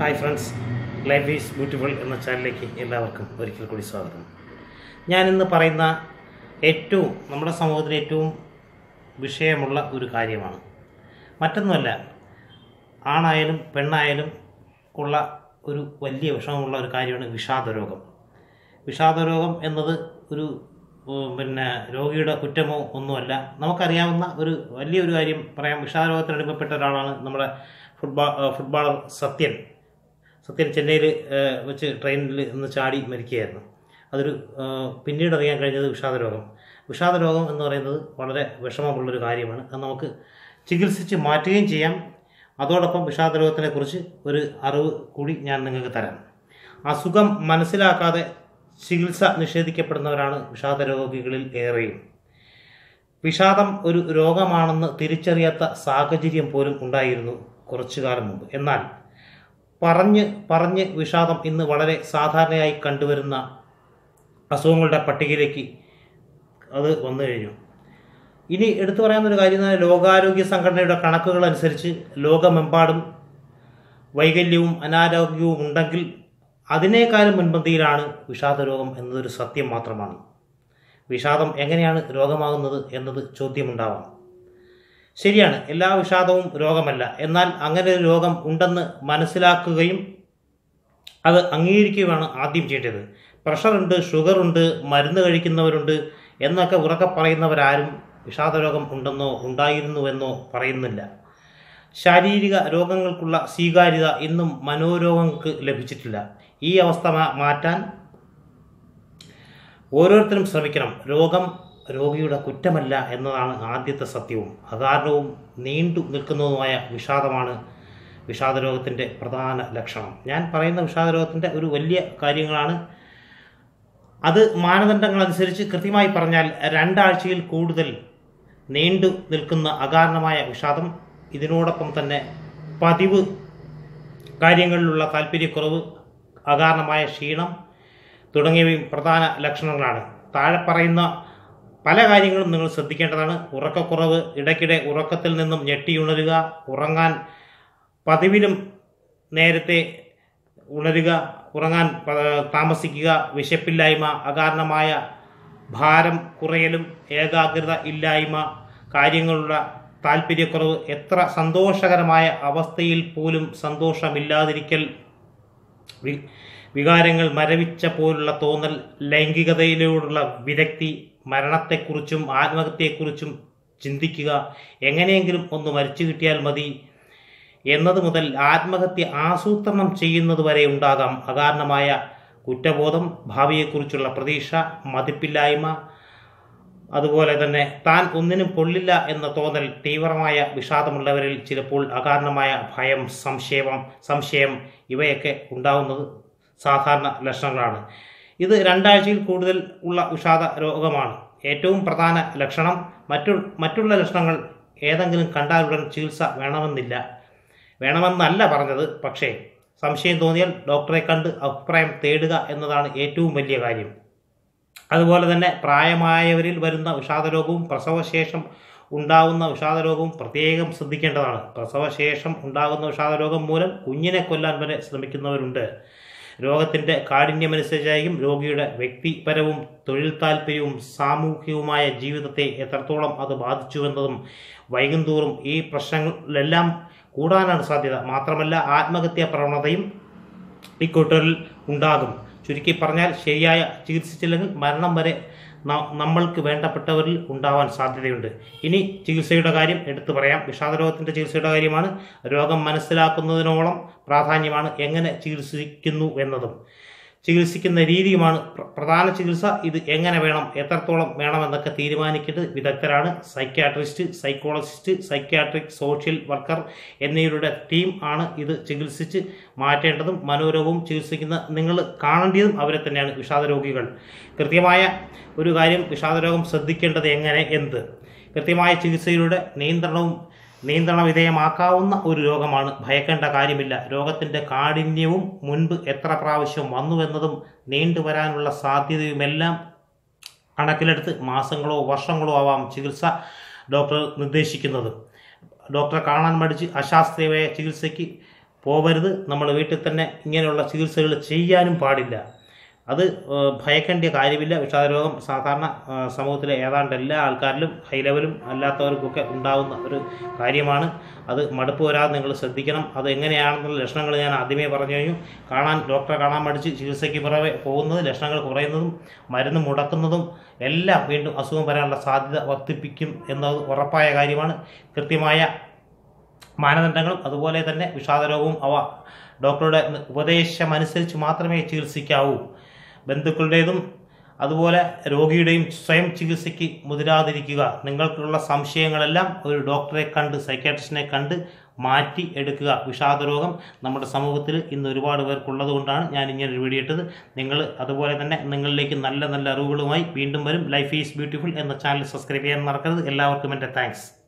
hi friends life is beautiful എന്ന ചാനലിലേക്ക് എല്ലാവർക്കും ഒരിക്കൽ കൂടി സ്വാഗതം ഞാനിന്ന് പറയുന്ന ഏറ്റവും നമ്മുടെ സമൂഹത്തിൽ ഏറ്റവും വിഷയമുള്ള ഒരു കാര്യമാണ് മറ്റൊന്നുമല്ല ആണായാലും പെണ്ണായാലും ഉള്ള ഒരു വലിയ വിഷമമുള്ള ഒരു കാര്യമാണ് വിഷാദരോഗം വിഷാദരോഗം എന്നത് ഒരു ഉം, പിന്നെ രോഗിയുടെ കുറ്റമോ ഒന്നുമല്ല നമുക്കറിയാവുന്ന ഒരു വലിയൊരു കാര്യം പറയാം വിഷാദരോഗത്തിന് അടിമപ്പെട്ട ഒരാളാണ് നമ്മുടെ ഫുട്ബോൾ ഫുട്ബോളർ സത്യൻ സത്യൻ ചെന്നൈയിൽ വെച്ച് ട്രെയിനിൽ നിന്ന് ചാടി മരിക്കുകയായിരുന്നു അതൊരു ആ, പിന്നീട് അറിയാൻ കഴിഞ്ഞത് വിഷാദരോഗം വിഷാദരോഗം എന്ന് പറയുന്നത് വളരെ വിഷമമുള്ളൊരു കാര്യമാണ് അത് നമുക്ക് ചികിത്സിച്ച് മാറ്റുകയും ചെയ്യാം അതോടൊപ്പം വിഷാദരോഗത്തിനെക്കുറിച്ച് ഒരു അറിവ് കൂടി ഞാൻ നിങ്ങൾക്ക് തരാം അസുഖം മനസ്സിലാക്കാതെ ചികിത്സ നിഷേധിക്കപ്പെടുന്നവരാണ് വിഷാദരോഗികളിൽ ഏറെയും വിഷാദം ഒരു രോഗമാണെന്ന് തിരിച്ചറിയാത്ത സാഹചര്യം പോലും ഉണ്ടായിരുന്നു കുറച്ചു കാലം മുമ്പ് എന്നാൽ പറഞ്ഞ് പറഞ്ഞ് വിഷാദം ഇന്ന് വളരെ സാധാരണയായി കണ്ടുവരുന്ന അസുഖങ്ങളുടെ പട്ടികയിലേക്ക് അത് വന്നു കഴിഞ്ഞു ഇനി എടുത്തു പറയാവുന്ന ഒരു കാര്യം എന്ന് പറഞ്ഞാൽ ലോകാരോഗ്യ സംഘടനയുടെ കണക്കുകൾ അനുസരിച്ച് ലോകമെമ്പാടും വൈകല്യവും അനാരോഗ്യവും ഉണ്ടെങ്കിൽ അതിനേക്കാളും മുൻപന്തിയിലാണ് വിഷാദരോഗം എന്നതൊരു സത്യം മാത്രമാണ് വിഷാദം എങ്ങനെയാണ് രോഗമാകുന്നത് എന്നത് ചോദ്യമുണ്ടാവാം ശരിയാണ് എല്ലാ വിഷാദവും രോഗമല്ല എന്നാൽ അങ്ങനെ ഒരു രോഗം ഉണ്ടെന്ന് മനസ്സിലാക്കുകയും അത് അംഗീകരിക്കുകയാണ് ആദ്യം ചെയ്യേണ്ടത് പ്രഷറുണ്ട് ഷുഗറുണ്ട് മരുന്ന് കഴിക്കുന്നവരുണ്ട് എന്നൊക്കെ ഉറക്കെ പറയുന്നവരാരും വിഷാദരോഗം ഉണ്ടെന്നോ ഉണ്ടായിരുന്നുവെന്നോ പറയുന്നില്ല ശാരീരിക രോഗങ്ങൾക്കുള്ള സ്വീകാര്യത ഇന്നും മനോരോഗങ്ങൾക്ക് ലഭിച്ചിട്ടില്ല ഈ അവസ്ഥ മാ- മാറ്റാൻ ഓരോരുത്തരും ശ്രമിക്കണം രോഗം രോഗിയുടെ കുറ്റമല്ല എന്നതാണ് ആദ്യത്തെ സത്യവും അകാരണവും നീണ്ടു നിൽക്കുന്നതുമായ വിഷാദമാണ് വിഷാദരോഗത്തിൻ്റെ പ്രധാന ലക്ഷണം ഞാൻ പറയുന്ന വിഷാദരോഗത്തിൻ്റെ ഒരു വലിയ കാര്യങ്ങളാണ് അത് മാനദണ്ഡങ്ങൾ അനുസരിച്ച് കൃത്യമായി പറഞ്ഞാൽ രണ്ടാഴ്ചയിൽ കൂടുതൽ നീണ്ടു നിൽക്കുന്ന അകാരണമായ വിഷാദം ഇതിനോടൊപ്പം തന്നെ പതിവ് കാര്യങ്ങളിലുള്ള താല്പര്യക്കുറവ് അകാരണമായ ക്ഷീണം തുടങ്ങിയവയും പ്രധാന ലക്ഷണങ്ങളാണ് താഴെ പറയുന്ന പല കാര്യങ്ങളും നിങ്ങൾ ശ്രദ്ധിക്കേണ്ടതാണ് ഉറക്കക്കുറവ് ഇടയ്ക്കിടെ ഉറക്കത്തിൽ നിന്നും ഞെട്ടിയുണരുക ഉറങ്ങാൻ പതിവിലും നേരത്തെ ഉണരുക ഉറങ്ങാൻ പ- താമസിക്കുക വിശപ്പില്ലായ്മ അകാരണമായ ഭാരം കുറയലും ഏകാഗ്രത ഇല്ലായ്മ കാര്യങ്ങളുള്ള താല്പര്യക്കുറവ് എത്ര സന്തോഷകരമായ അവസ്ഥയിൽ പോലും സന്തോഷമില്ലാതിരിക്കൽ വി- വികാരങ്ങൾ മരവിച്ച പോലുള്ള തോന്നൽ ലൈംഗികതയിലൂടെയുള്ള വിരക്തി മരണത്തെക്കുറിച്ചും ആത്മഹത്യയെക്കുറിച്ചും ചിന്തിക്കുക എങ്ങനെയെങ്കിലും ഒന്ന് മരിച്ചു കിട്ടിയാൽ മതി എന്നത് മുതൽ ആത്മഹത്യ ആസൂത്രണം ചെയ്യുന്നത് വരെ ഉണ്ടാകാം അകാരണമായ കുറ്റബോധം ഭാവിയെക്കുറിച്ചുള്ള പ്രതീക്ഷ മതിപ്പില്ലായ്മ അതുപോലെ തന്നെ താൻ ഒന്നിനും കൊള്ളില്ല എന്ന തോന്നൽ തീവ്രമായ വിഷാദമുള്ളവരിൽ ചിലപ്പോൾ അകാരണമായ ഭയം സംശയം സംശയം ഇവയൊക്കെ ഉണ്ടാവുന്നത് സാധാരണ ലക്ഷണങ്ങളാണ് ഇത് രണ്ടാഴ്ചയിൽ കൂടുതൽ ഉള്ള വിഷാദ രോഗമാണ് ഏറ്റവും പ്രധാന ലക്ഷണം മറ്റു മറ്റുള്ള ലക്ഷണങ്ങൾ ഏതെങ്കിലും കണ്ടാലുടൻ ചികിത്സ വേണമെന്നില്ല വേണമെന്നല്ല പറഞ്ഞത് പക്ഷേ സംശയം തോന്നിയാൽ ഡോക്ടറെ കണ്ട് അഭിപ്രായം തേടുക എന്നതാണ് ഏറ്റവും വലിയ കാര്യം അതുപോലെ തന്നെ പ്രായമായവരിൽ വരുന്ന വിഷാദരോഗവും പ്രസവശേഷം ഉണ്ടാകുന്ന വിഷാദരോഗവും പ്രത്യേകം ശ്രദ്ധിക്കേണ്ടതാണ് പ്രസവശേഷം ഉണ്ടാകുന്ന വിഷാദരോഗം മൂലം കുഞ്ഞിനെ കൊല്ലാൻ വരെ ശ്രമിക്കുന്നവരുണ്ട് രോഗത്തിൻ്റെ കാഠിന്യമനുസരിച്ചായിരിക്കും രോഗിയുടെ വ്യക്തിപരവും തൊഴിൽ താല്പര്യവും സാമൂഹികവുമായ ജീവിതത്തെ എത്രത്തോളം അത് ബാധിച്ചുവെന്നതും വൈകുന്തോറും ഈ പ്രശ്നങ്ങളിലെല്ലാം കൂടാനാണ് സാധ്യത മാത്രമല്ല ആത്മഹത്യാ പ്രവണതയും ഇക്കൂട്ടറിൽ ഉണ്ടാകും ചുരുക്കി പറഞ്ഞാൽ ശരിയായ ചികിത്സിച്ചില്ലെങ്കിൽ മരണം വരെ ന- നമ്മൾക്ക് വേണ്ടപ്പെട്ടവരിൽ ഉണ്ടാവാൻ സാധ്യതയുണ്ട് ഇനി ചികിത്സയുടെ കാര്യം എടുത്തു പറയാം വിഷാദരോഗത്തിൻ്റെ ചികിത്സയുടെ കാര്യമാണ് രോഗം മനസ്സിലാക്കുന്നതിനോളം പ്രാധാന്യമാണ് എങ്ങനെ ചികിത്സിക്കുന്നു എന്നതും ചികിത്സിക്കുന്ന രീതിയുമാണ് പ്ര- പ്രധാന ചികിത്സ ഇത് എങ്ങനെ വേണം എത്രത്തോളം വേണമെന്നൊക്കെ തീരുമാനിക്കേണ്ടത് വിദഗ്ധരാണ് psychiatrist psychologist psychiatric social worker എന്നിവരുടെ ടീം ആണ് ഇത് ചികിത്സിച്ച് മാറ്റേണ്ടതും മനോരോഗവും ചികിത്സിക്കുന്ന നിങ്ങൾ കാണേണ്ടതും അവരെ തന്നെയാണ് വിഷാദരോഗികൾ കൃത്യമായ ഒരു കാര്യം വിഷാദരോഗം ശ്രദ്ധിക്കേണ്ടത് എങ്ങനെ എന്ത് കൃത്യമായ ചികിത്സയിലൂടെ നിയന്ത്രണവും നിയന്ത്രണ വിധേയമാക്കാവുന്ന ഒരു രോഗമാണ് ഭയക്കേണ്ട കാര്യമില്ല രോഗത്തിൻ്റെ കാഠിന്യവും മുൻപ് എത്ര പ്രാവശ്യം വന്നുവെന്നതും നീണ്ടുവരാനുള്ള സാധ്യതയുമെല്ലാം കണക്കിലെടുത്ത് മാസങ്ങളോ വർഷങ്ങളോ ആവാം ചികിത്സ ഡോക്ടർ നിർദ്ദേശിക്കുന്നത് ഡോക്ടറെ കാണാൻ മടിച്ച് അശാസ്ത്രീയമായ ചികിത്സയ്ക്ക് പോവരുത് നമ്മൾ വീട്ടിൽ തന്നെ ഇങ്ങനെയുള്ള ചികിത്സകൾ ചെയ്യാനും പാടില്ല അത് ഏഹ്, ഭയക്കേണ്ട കാര്യമില്ല വിഷാദരോഗം സാധാരണ ഏഹ്, സമൂഹത്തിലെ ഏതാണ്ട് എല്ലാ ആൾക്കാരിലും ഹൈ ലെവലും അല്ലാത്തവർക്കൊക്കെ ഉണ്ടാകുന്ന ഒരു കാര്യമാണ് അത് മടുപ്പ് വരാതെ നിങ്ങൾ ശ്രദ്ധിക്കണം അത് എങ്ങനെയാണെന്നുള്ള ലക്ഷണങ്ങൾ ഞാൻ ആദ്യമേ പറഞ്ഞു കഴിഞ്ഞു കാണാൻ ഡോക്ടറെ കാണാൻ മടിച്ച് ചികിത്സയ്ക്ക് പുറമെ പോകുന്നത് ലക്ഷണങ്ങൾ കുറയുന്നതും മരുന്ന് മുടക്കുന്നതും എല്ലാം വീണ്ടും അസുഖം വരാനുള്ള സാധ്യത വർദ്ധിപ്പിക്കും എന്നത് ഉറപ്പായ കാര്യമാണ് കൃത്യമായ മാനദണ്ഡങ്ങളും അതുപോലെ തന്നെ വിഷാദരോഗവും അവ ഡോക്ടറുടെ ഉപദേശമനുസരിച്ച് മാത്രമേ ചികിത്സിക്കാവൂ ബന്ധുക്കളുടേതും അതുപോലെ രോഗിയുടെയും സ്വയം ചികിത്സയ്ക്ക് മുതിരാതിരിക്കുക നിങ്ങൾക്കുള്ള സംശയങ്ങളെല്ലാം ഒരു ഡോക്ടറെ കണ്ട് സൈക്കാട്രിസ്റ്റിനെ കണ്ട് മാറ്റി എടുക്കുക വിഷാദരോഗം നമ്മുടെ സമൂഹത്തിൽ ഇന്ന് ഒരുപാട് പേർക്കുള്ളത് കൊണ്ടാണ് ഞാൻ ഇങ്ങനെ ഒരു വീഡിയോ ഇട്ടത് നിങ്ങൾ അതുപോലെ തന്നെ നിങ്ങളിലേക്ക് നല്ല നല്ല അറിവുകളുമായി വീണ്ടും വരും ലൈഫ് ഈസ് ബ്യൂട്ടിഫുൾ എന്ന ചാനൽ സബ്സ്ക്രൈബ് ചെയ്യാൻ മറക്കരുത് എല്ലാവർക്കും എൻ്റെ താങ്ക്സ്